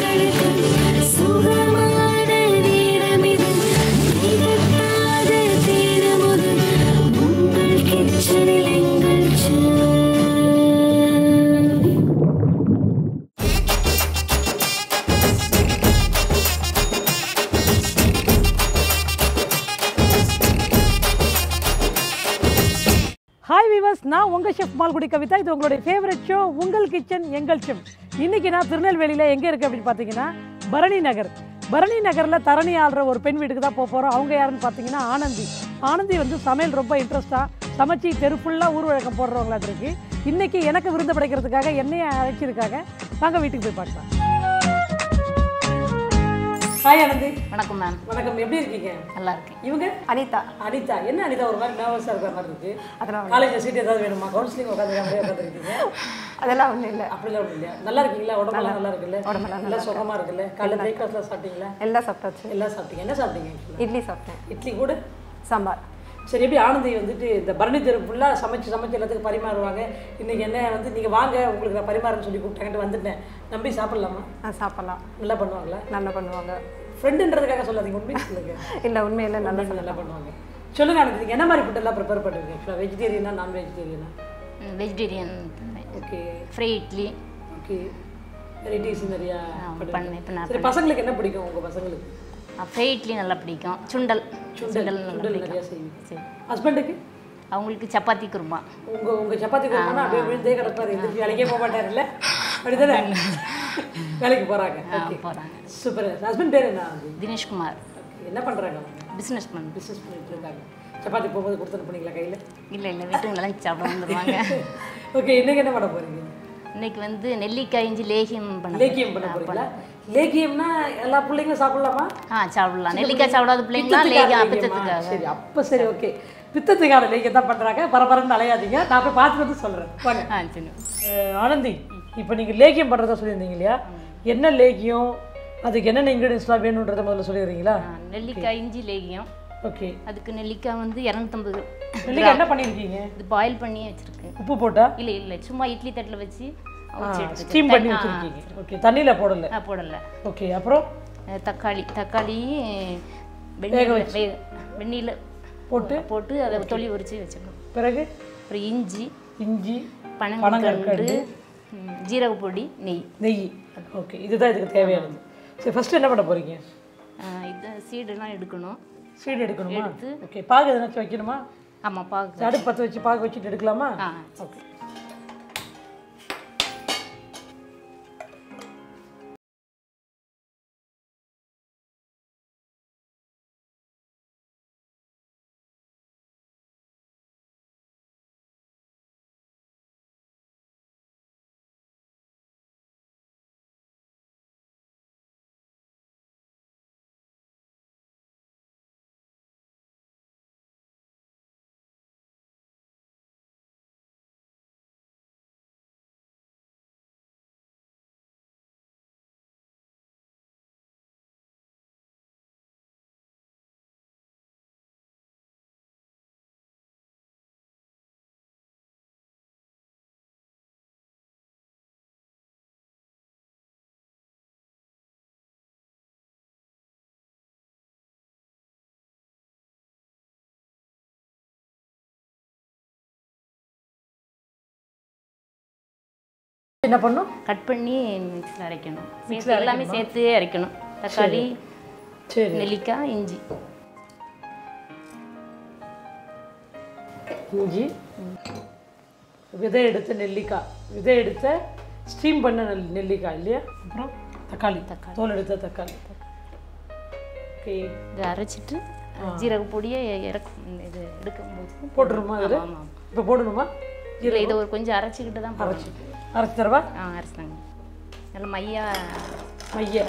எங்களுக்கு சுகமான நேரமிது திகட்டாத தீரமுது உங்கள் கிச்சனில் எங்கள் செல்லம். ஹாய் விவர்ஸ் நான் உங்கள் ஷெஃப் மால்குடி கவிதா இது உங்களுடைய ஃபேவரட் ஷோ உங்கள் கிச்சன் எங்கள் ஷெஃப் இன்னைக்கு நான் திருநெல்வேலியில் எங்கே இருக்குது அப்படின்னு பார்த்தீங்கன்னா பரணி நகர் பரணி நகரில் தரணி ஆடுற ஒரு பெண் வீட்டுக்கு தான் போக போகிறோம் அவங்க யாருன்னு பார்த்தீங்கன்னா ஆனந்தி ஆனந்தி வந்து சமையல் ரொம்ப இன்ட்ரெஸ்ட்டாக சமைச்சு தெரு ஃபுல்லாக ஊர்வழக்கம் போடுறவங்களாட்டு இருக்கு இன்னைக்கு எனக்கு விருந்து படைக்கிறதுக்காக என்னைய அழைச்சிருக்காங்க வாங்க வீட்டுக்கு போய் பார்க்கலாம் ஹாய் ஆனந்தி வணக்கம் மேம் வணக்கம் எப்படி இருக்கீங்க நல்லா இருக்கேன் இவங்க அனிதா அனிதா என்ன அனிதா ஒரு மாதிரி நர்வஸாக இருக்கிற மாதிரி இருக்கு அதெல்லாம் காலேஜில் சீட் ஏதாவது வேணுமா கவுன்சிலிங் உட்காந்து அப்படியே உட்காந்துருக்கீங்க அதெல்லாம் ஒன்றும் இல்லை அப்படிலாம் ஒன்றும் இல்லையா நல்லா இருக்கீங்களா உடம்பெல்லாம் நல்லா இருக்குல்ல உடம்பெல்லாம் நல்லா சுகமா இருக்குல்ல காலைல பிரேக்ஃபாஸ்ட்லாம் சாப்பிட்டீங்களா எல்லாம் சாப்பிட்டாச்சு எல்லாம் சாப்பிட்டீங்க என்ன சாப்பிட்டீங்க actually? இட்லி சாப்பிட்டேன் இட்லி கூட சாம்பார் சரி எப்படி ஆனந்தி வந்துட்டு இந்த பரணி தெரு ஃபுல்லாக சமைச்சு சமைச்சு எல்லாத்துக்கும் பரிமாறுவாங்க இன்னைக்கு என்ன வந்து நீங்கள் வாங்க உங்களுக்கு நான் பரிமாறேன்னு சொல்லி கூப்பிட்டாங்கட்டு வந்துட்டேன் நம்பி சாப்பிடலாமா ஆ சாப்பிட்லாம் நல்லா பண்ணுவாங்களா நல்லா பண்ணுவாங்க ஃப்ரெண்டுன்றதுக்காக சொல்லாதீங்க உண்மையை சொல்லுங்க இல்லை உண்மையில நல்லா நல்லா நல்லா பண்ணுவாங்க சொல்லுங்க ஆனந்தி நீங்கள் என்ன மாதிரி ஃபுட்டெல்லாம் ப்ரிப்பேர் பண்ணுவீங்க வெஜிடேரியனா நான் வெஜிடேரியனா vegetarian okay fry idli okay varieties நிறையா பண்ணேன் பண்ணுவீங்க. இப்போ நான் சரி பசங்களுக்கு என்ன பிடிக்கும் உங்கள் பசங்களுக்கு ஃப்ரை இட்லி நல்லா பிடிக்கும் சுண்டல் சுண்டல் நல்லா சுண்டல் நிறையா பிடிக்கும் செய்வீங்க சரி ஹஸ்பண்டுக்கு அவங்களுக்கு சப்பாத்தி குருமா உங்க உங்க சப்பாத்தி குருமானா அப்படியே விழுந்தே கிடப்பாரு எந்திரிச்சு வேலைக்கே போக மாட்டாருல்ல அப்படிதானே வேலைக்கு போறாங்க ஓகே போகிறாங்க சூப்பர் ஹஸ்பண்ட் பேர் என்ன ஆகுது தினேஷ்குமார் என்ன பண்றாங்க அவங்க பிஸ்னஸ் பண்ண பிஸ்னஸ் பண்ணிட்டு இருக்காங்க சப்பாத்தி போகும்போது கொடுத்துட்டு போனீங்களா கையில இல்லை இல்லை வீட்டுங்கள தான் சாப்பிட வந்துடுவாங்க ஓகே இன்னைக்கு என்ன பண்ண போறீங்க இன்னைக்கு வந்து நெல்லிக்காய் இஞ்சி லேகியம் பண்ண லேக்கியம் பண்ண போறீங்களா லேக்கியம்னா எல்லா பிள்ளைங்களும் சாப்பிடலாமா ஆ சாப்பிடலாம் நெல்லிக்காய் சாப்பிடாத பிள்ளைங்களாம் லேகியம் பித்தத்துக்காக அப்பித்தத்துக்காக சரி அப்ப சரி ஓகே பித்தத்துக்கான லேக்கியம் தான் பண்றாங்க பரபரன்னு அலையாதீங்க நான் போய் பார்த்துட்டு வந்து சொல்றேன் வாங்க ஆ சரி அஹ் ஆனந்தி இப்போ நீங்கள் லேக்கியம் பண்ணுறதா சொல்லியிருந்தீங்க இல்லையா என்ன லேக்கியம் அதுக்கு என்னென்ன இன்க்ரீடியன்ஸ்லாம் வேணுன்றதை முதல்ல சொல்லிடுறீங்களா ஆ, நெல்லிக்காய் இஞ்சி லேகியம் ஓகே அதுக்கு நெல்லிக்காய் வந்து இரநூத்தம்பது நெல்லிக்காய் என்ன பண்ணியிருக்கீங்க இது பாயில் பண்ணி வச்சிருக்கேன் உப்பு போட்டா இல்லை இல்லை சும்மா இட்லி தட்டில் வச்சு அவிச்சு எடுத்துக்கிறேன். ஸ்டீம் பண்ணி ஆ, வச்சுருக்கீங்க ஓகே தண்ணியில் போடல ஆ போடலை ஓகே அப்புறம் அஹ் தக்காளி தக்காளி வெந்நீர் வே வெந்நீரில் போட்டு போட்டு அதை தொளி உரிச்சு வச்சுக்கணும் பிறகு அப்புறம் இஞ்சி இஞ்சி பனங்கற்கண்டு ம், ஜீரக பொடி நெய் நெய் ஓகே இதுதான் இதுக்கு தேவையானது சரி ஃபஸ்ட்டு என்ன பண்ண போகிறீங்க அஹ் இது சீடெல்லாம் எடுக்கணும் சீடு எடுக்கணுமா ஓகே பாகு எதனாச்சும் வைக்கணுமா ஆமாம் பாகு சரி, அடுப்பு பற்ற வச்சு பாகு வச்சுட்டு எடுக்கலாமா ஆ ஓகே என்ன பண்ணும் கட் பண்ணி மிக்ஸில் அரைக்கணும் சேர்த்து எல்லாமே சேர்த்து அரைக்கணும் தக்காளி சரி நெல்லிக்காய் இஞ்சி இஞ்சி விதை எடுத்த நெல்லிக்காய் விதை எடுத்த ஸ்டீம் பண்ண நெல் நெல்லிக்காய் இல்லையா அப்புறம் தக்காளி தக்காளி. தோல் எடுத்த தக்காளி ஓகே இதை அரைச்சிட்டு ஜீரக பொடியை இறக்கும் இது எடுக்கும்போது போட்டுருமா அதில் ஆமாம் ஆமாம் இப்போ போடணுமா இல்லை இதை ஒரு கொஞ்சம் அரைச்சிக்கிட்டு தான் போடணும் அரைச்சி அரைச்சி தரவா ஆ அரைச்சிட்டாங்க நல்ல மையா மைய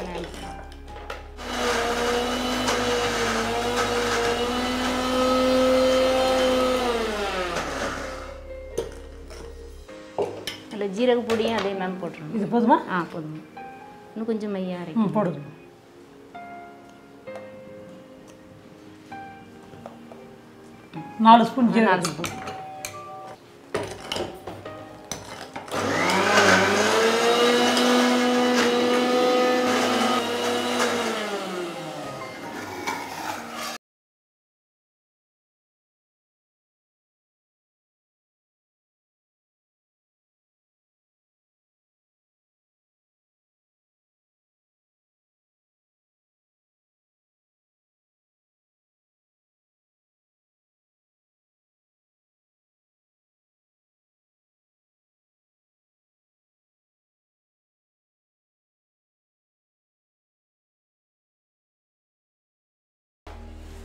நல்ல ஜீரக பொடியும் அதே மாதிரி போட்டுருணும் இது போதுமா ஆ போதும் இன்னும் கொஞ்சம் மையா அரைக்கும் ம் போடுங்க நாலு ஸ்பூன் நாலு ஜீரகம் ஸ்பூன்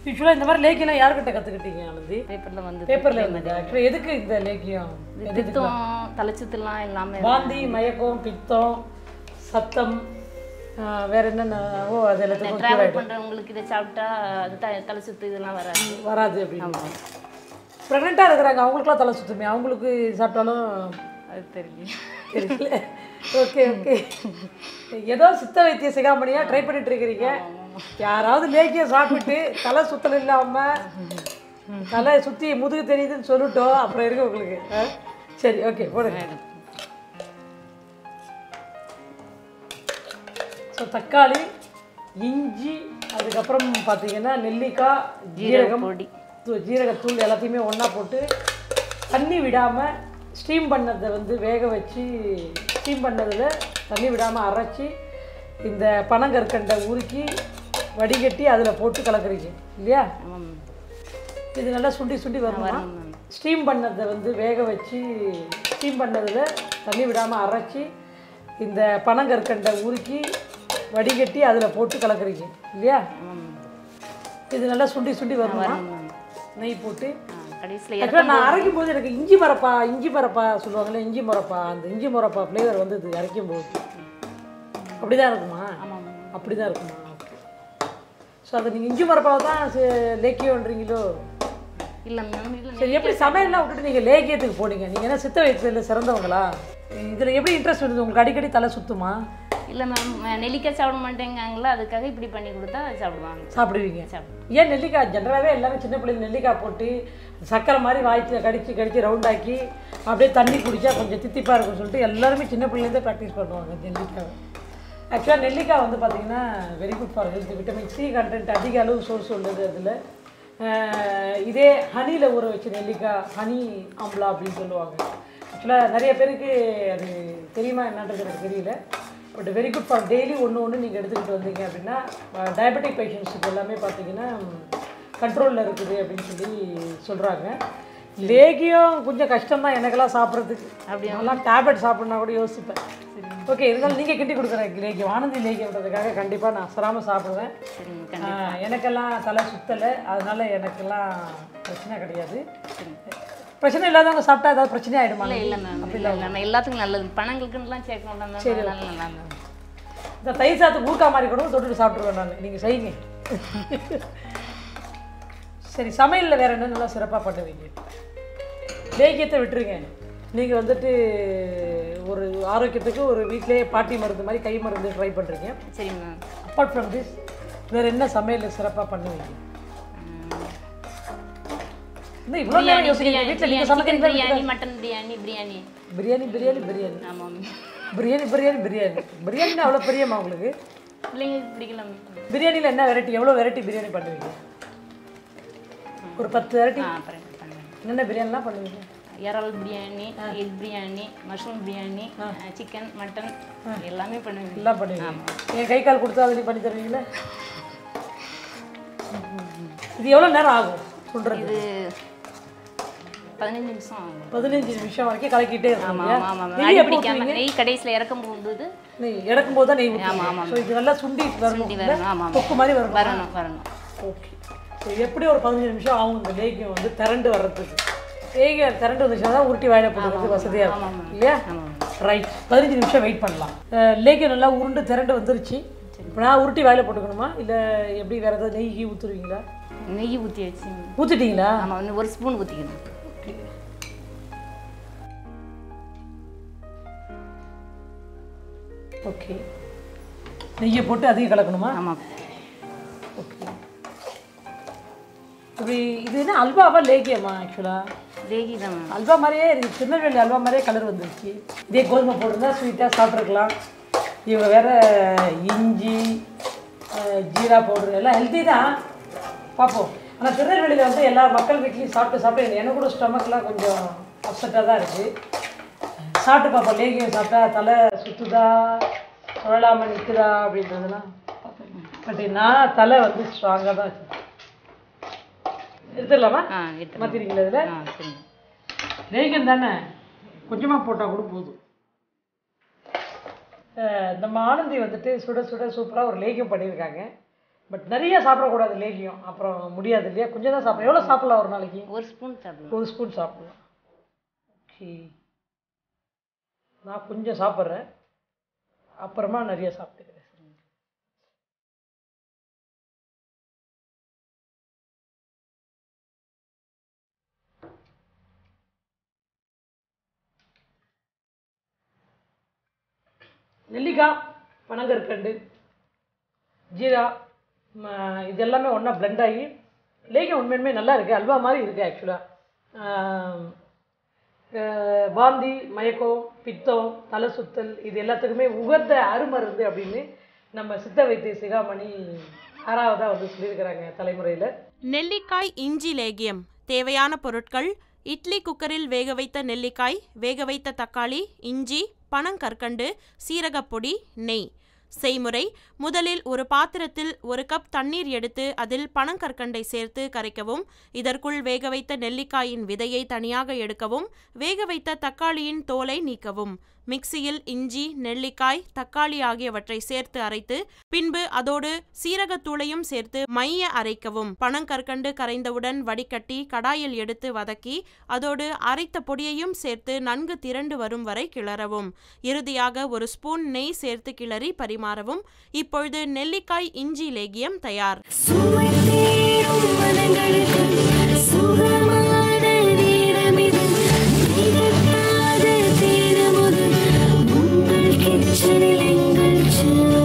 யூஸ்வலாக இந்த மாதிரி லேக்கியெல்லாம் யார்கிட்ட கற்றுக்கிட்டீங்க ஆனந்தி பேப்பரில் வந்து பேப்பரில் இருந்தது ஆக்சுவலாக எதுக்கு இந்த லேக்கியம் இது பித்தம் தலைச்சுத்துலாம் எல்லாமே வாந்தி மயக்கம் பித்தம் சத்தம் ஆஹ், வேற என்னென்ன ஓ அது எல்லாத்துக்கும் ட்ராவல் பண்ணுறவங்களுக்கு இதை சாப்பிட்டா அது த தலை சுத்து இதெல்லாம் வராது வராது அப்படின்னு ப்ரெக்னெண்ட்டாக இருக்கிறாங்க அவங்களுக்குலாம் தலை சுத்துமே அவங்களுக்கு சாப்பிட்டாலும் அது தெரியல தெரியல ஓகே ஓகே ஏதோ சித்த வைத்திய சிகாமணியா ட்ரை பண்ணிட்டு இருக்கிறீங்க யாராவது லேக்கிய சாப்பிட்டு தலை சுத்தல் இல்லாம தலை சுத்தி முதுகு தெரியுதுன்னு சொல்லிட்டோம் அப்புறம் இருக்கு உங்களுக்கு ஆ? சரி ஓகே போடுங்க ஸோ தக்காளி இஞ்சி அதுக்கப்புறம் பார்த்தீங்கன்னா நெல்லிக்காய் ஜீரகம் பொடி தூ- ஜீரகத்தூள் எல்லாத்தையுமே ஒன்றா போட்டு தண்ணி விடாமல் ஸ்டீம் பண்ணதை வந்து வேக வச்சு ஸ்டீம் பண்ணதில் தண்ணி விடாமல் அரைச்சி இந்த பனங்கற்கண்டை உருக்கி வடிகட்டி அதில் போட்டு கலக்குறீங்க இல்லையா ஆமாம் இது நல்லா சுண்டி சுண்டி வரணுமா வரணும். ஸ்டீம் பண்ணதை வந்து வேக வச்சு ஸ்டீம் பண்ணதில் தண்ணி விடாமல் அரைச்சி இந்த பனங்கற்கண்டை உருக்கி வடிகட்டி அதில் போட்டு கலக்குறீங்க இல்லையா ஆமாம் இது நல்லா சுண்டி சுண்டி வரணுமா வரணும் நெய் போட்டு கடைசியில் ஆக்சுவலாக நான் அரைக்கும் போது எனக்கு இஞ்சி மரப்பா இஞ்சி மரப்பா சொல்லுவாங்கல்ல இஞ்சி மரப்பா அந்த இஞ்சி மரப்பா ஃப்ளேவர் வந்தது அரைக்கும் போது அப்படிதான் இருக்குமா ஆமாம் அப்படிதான் இருக்குமா ஸோ அது நீங்கள் இஞ்சி மரப்பாவை தான் லேக்கியோன்றீங்களோ இல்லை மேம் இல்லை சரி எப்படி சமையல்லாம் விட்டுட்டு நீங்கள் லேக்கியத்துக்கு போனீங்க நீங்கள் என்ன சித்த வைத்தியத்தில் சிறந்தவங்களா இதில் எப்படி இன்ட்ரெஸ்ட் வருது உங்களுக்கு அடிக்கடி தலை சுத்துமா இல்லை மேம் நெல்லிக்காய் சாப்பிட மாட்டேங்காங்களா அதுக்காக இப்படி பண்ணி கொடுத்தா சாப்பிடுவாங்க சாப்பிடுவீங்க சாப்பிடு ஏன் நெல்லிக்காய் ஜென்ரலாகவே எல்லாமே சின்ன பிள்ளைங்க நெல்லிக்காய் போட்டு சக்கரை மாதிரி வாய்ச்சி கடிச்சு கடிச்சு ரவுண்டாக்கி அப்படியே தண்ணி குடிச்சா கொஞ்சம் தித்திப்பாக இருக்கும்னு சொல்லிட்டு எல்லாருமே சின்ன பிள்ளைலேருந்தே ப்ராக்டிஸ் பண்ணுவாங்க நெல்லிக்காய் ஆக்சுவலாக நெல்லிக்காய் வந்து பார்த்தீங்கன்னா very good for health vitamin C content அதிக அளவு சோர்ஸ் உள்ளது அதில் இதே ஹனியில் ஊற வச்ச நெல்லிக்காய் ஹனி ஆம்லா அப்படின்னு சொல்லுவாங்க ஆக்சுவலாக நிறைய பேருக்கு அது தெரியுமா என்னன்றது எனக்கு தெரியல but very good for daily ஒன்று ஒன்று நீங்கள் எடுத்துக்கிட்டு வந்தீங்க அப்படின்னா டயபெட்டிக் பேஷண்ட்ஸுக்கு எல்லாமே பார்த்தீங்கன்னா கண்ட்ரோலில் இருக்குது அப்படின்னு சொல்லி சொல்கிறாங்க லேகியம் கொஞ்சம் கஷ்டம் தான் எனக்கெல்லாம் சாப்பிட்றதுக்கு அப்படி நல்லா டேப்லெட் சாப்பிட்னா கூட யோசிப்பேன் ஓகே இருந்தாலும் நீங்கள் கிண்டி கொடுக்குற லேகியம் ஆனந்தி லேகியம்ன்றதுக்காக கண்டிப்பாக நான் அசராமல் சாப்பிடுவேன் சரிங்க ஆஹ், எனக்கெல்லாம் தலை சுத்தலை அதனால எனக்கெல்லாம் பிரச்சனை கிடையாது பிரச்சனை இல்லாதவங்க சாப்பிட்டா ஏதாவது பிரச்சனை ஆகிடுமா இல்லை இல்லை மேம் இல்லை நம்ம எல்லாத்துக்கும் நல்லது பணங்களுக்குலாம் சேர்க்கணும்ல மேம் அதனால நல்லா மேம் இந்த தயிர் சாத்து ஊக்கா மாதிரி கூட தொட்டுட்டு சாப்பிட்ருவேன் நான் நீங்கள் செய்யுங்க சரி சமையலில் வேறு என்ன நல்லா சிறப்பாக பண்ணுவீங்க லேக்கியத்தை விட்டுருங்க நீங்கள் வந்துட்டு ஒரு ஆரோக்கியத்துக்கு ஒரு வீட்டிலேயே பாட்டி மருந்து மாதிரி கை மருந்து ட்ரை பண்ணுறீங்க சரி மேம் அப்பார்ட் ஃப்ரம் திஸ் வேறு என்ன சமையல் சிறப்பாக பண்ணுவீங்க இன்னும் இவ்வளோ நேரம் யோசிக்கிறீங்க வீட்டில் நீங்கள் சிக்கன் சமைக்கிறீங்களா பிரியாணி மட்டன் பிரியாணி பிரியாணி பிரியாணி பிரியாணி பிரியாணி ஆமாம் பிரியாணி பிரியாணி பிரியாணி பிரியாணினா அவ்வளோ பிரியமா உங்களுக்கு பிள்ளைங்களுக்கு பிடிக்கல மேம் பிரியாணியில் என்ன வெரைட்டி எவ்வளோ வெரைட்டி பிரியாணி பண்ணுவீங்க ஒரு பத்து வெரைட்டி ஆ அப்புறம் பண்ணுவேன் என்னென்ன பிரியாணிலாம் பண்ணுவீங்க இறால் biryani egg biryani mushroom biryani chicken mutton எல்லாமே பண்ணுவேன் எல்லாம் பண்ணுவீங்க என் கை கால் கொடுத்தா அதுலேயும் பண்ணி தருவீங்களா இது எவ்வளோ நேரம் ஆகும் சொல்கிறது இது பதினஞ்சு நிமிஷம் ஆகும் பதினஞ்சு நிமிஷம் வரைக்கும் கலக்கிட்டே ஆமாம் இருக்கீங்க ஆமாம் ஆமாம் நெய் அடி எப்போ பிடிக்காம நெய் கடைசியில் இறக்கும் போகும்போது நெய் இறக்கும் போது தான் நெய் ஆமாம், ஊற்றுவீங்க ஆமாம். ஸோ இது நல்லா சுண்டி வரணும் சுண்டி வரணும் ஆமாம் கொக்கு மாதிரி வரணும் வரணும் வரணும் ஓகே ஸோ எப்படி ஒரு பதினஞ்சு நிமிஷம் ஆகும் இந்த லேகியம் வந்து திரண்டு வர்றதுக்கு லேகியம் திரண்டு வந்துச்சுன்னா தான் உருட்டி வாயில போடுறதுக்கு வசதியாக இருக்கும் இல்லையா ஆமாம் ரைட் பதினஞ்சு நிமிஷம் வெயிட் பண்ணலாம் அஹ் லேகியம் நல்லா உருண்டு திரண்டு வந்துருச்சு இப்போ நான் உருட்டி வாயில போட்டுக்கணுமா இல்லை எப்படி வேறு ஏதாவது நெய் கீ ஊற்றுவீங்களா நெய் ஊற்றி வச்சு ஊற்றிட்டீங்களா ஆமாம் வந்து ஒரு ஸ்பூன் ஊற்றிக்கணும் ஓகே நெய்யை போட்டு அதையும் கலக்கணுமா ஆமாம் ஓகே இப்படி இது என்ன அல்வாவா லேகியமா ஆக்சுவலாக தேகி தான் மேம் அல்வா மாதிரியே இருக்கு திருநெல்வேலி அல்வா மாதிரியே கலர் வந்துருச்சு இதே கோதுமை போட்டிருந்தா ஸ்வீட்டாக சாப்பிட்ருக்கலாம் இவங்க வேற இஞ்சி அஹ், ஜீரா பவுடர் எல்லாம் ஹெல்த்தி தான் பார்ப்போம் ஆனால் திருநெல்வேலியில் வந்து எல்லா மக்கள் வீட்லேயும் சாப்பிட்டு சாப்பிட்டு எனக்கு கூட ஸ்டொமக்லாம் கொஞ்சம் அப்செட்டாக தான் இருக்குது சாப்பிட்டு பார்ப்போம் லேகியம் சாப்பிட்டா தலை சுற்றுதா சுழலாமல் நிற்குதா அப்படின்றதெல்லாம் பட் நான் தலை வந்து ஸ்ட்ராங்காக தான் வச்சு எடுத்துடலாமா ஆ எடுத்து மாற்றிருக்கீங்களா இதில் ஆ சரிங்க லேகியம் தானே கொஞ்சமாக போட்டால் கூட போதும் அஹ் நம்ம ஆனந்தி வந்துட்டு சுட சுட சூப்பராக ஒரு லேகியம் பண்ணியிருக்காங்க பட் நிறைய சாப்பிடக்கூடாது லேகியம் அப்புறம் முடியாது இல்லையா கொஞ்சம் தான் சாப்பிடலாம் எவ்வளோ சாப்பிடலாம் ஒரு நாளைக்கு ஒரு ஸ்பூன் சாப்பிடணும் ஒரு ஸ்பூன் சாப்பிடலாம் ஓகே நான் கொஞ்சம் சாப்பிட்றேன் அப்புறமா நிறைய சாப்பிட்டுக்கிறேன் நெல்லிக்காய் பனங்கற்கண்டு ஜீரா ம, இது எல்லாமே ஒன்றா blend ஆகி லேகியம் உண்மையுமே நல்லா இருக்குது அல்வா மாதிரி இருக்குது ஆக்சுவலாக வாந்தி மயக்கம் பித்தம் தலை சுத்தல் இது எல்லாத்துக்குமே உகந்த அருமருந்து அப்படின்னு நம்ம சித்த வைத்திய சிகாமணி ஆறாவதாக வந்து சொல்லியிருக்கிறாங்க தலைமுறையில் நெல்லிக்காய் இஞ்சி லேகியம் தேவையான பொருட்கள் இட்லி குக்கரில் வேக வைத்த நெல்லிக்காய் வேக வைத்த தக்காளி இஞ்சி பனங்கற்கண்டு சீரகப்பொடி நெய் செய்முறை முதலில் ஒரு பாத்திரத்தில் ஒரு கப் தண்ணீர் எடுத்து அதில் பனங்கற்கண்டை சேர்த்து கரைக்கவும் இதற்குள் வேக வைத்த நெல்லிக்காயின் விதையை தனியாக எடுக்கவும் வேக வைத்த தக்காளியின் தோலை நீக்கவும் மிக்சியில் இஞ்சி நெல்லிக்காய் தக்காளி ஆகியவற்றை சேர்த்து அரைத்து பின்பு அதோடு சீரகத்தூளையும் சேர்த்து மைய அரைக்கவும் பனங்கற்கண்டு கரைந்தவுடன் வடிகட்டி கடாயில் எடுத்து வதக்கி அதோடு அரைத்த பொடியையும் சேர்த்து நன்கு திரண்டு வரும் வரை கிளறவும் இறுதியாக ஒரு ஸ்பூன் நெய் சேர்த்து கிளறி பரிமாறவும் இப்பொழுது நெல்லிக்காய் இஞ்சி லேகியம் தயார் சுவை தேடும் மனங்களுக்கு சுகமான நேரமிது திகட்டாத தீரமுது உங்கள் கிச்சனில் எங்கள் செல்வம்